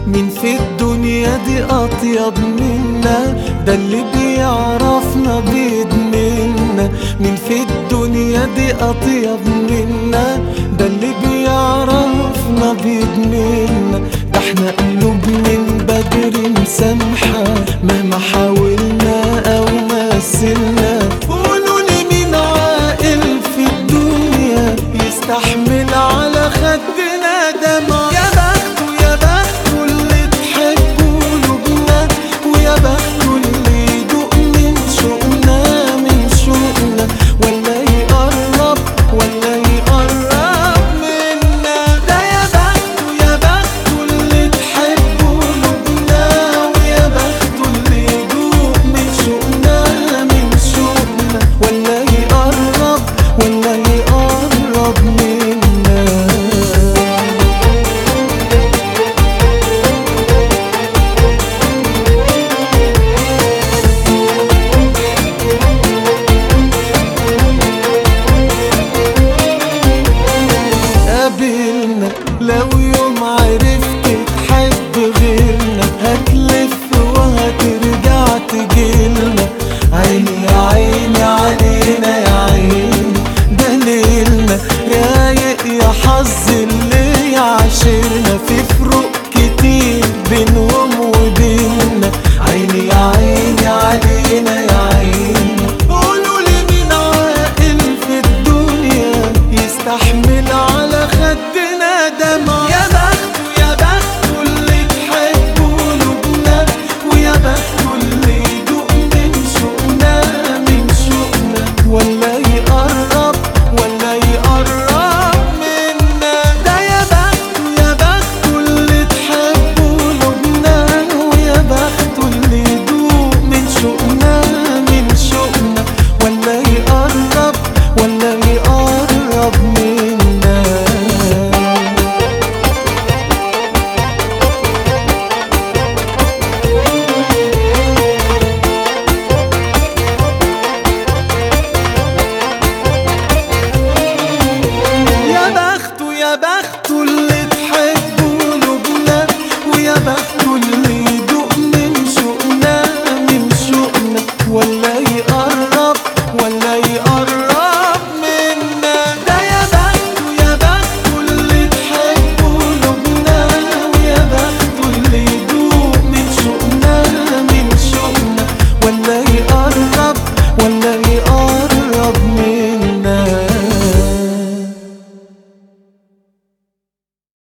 مين في الدنيا دي أطيب منا ده اللي بيعرفنا بيدمنا مين في الدنيا دي أطيب منا ده اللي بيعرفنا بيدمنا ده احنا قلوب من بدري مسامحة مهما حاولنا أو مثلنا قولوا لي مين عاقل في الدنيا يستحمل على خدنا دمع يا بخته يا بخته اللي تحبه قلوبنا ويا بخته اللي يدوق من شوقنا من شوقنا ولا يقرب ولا يقرب منا ده يا بخته يا بخته اللي تحبه قلوبنا ويا بخته اللي يدوق من شوقنا من شوقنا ولا يقرب ولا يقرب منا قابلنا لو يوم عرفت تحب غيرنا هتلف وهترجع تجيلنا عيني يا عيني علينا يا عيني ده ليلنا رايق يا حظ اللي يعاشرنا في فروق كتير بينه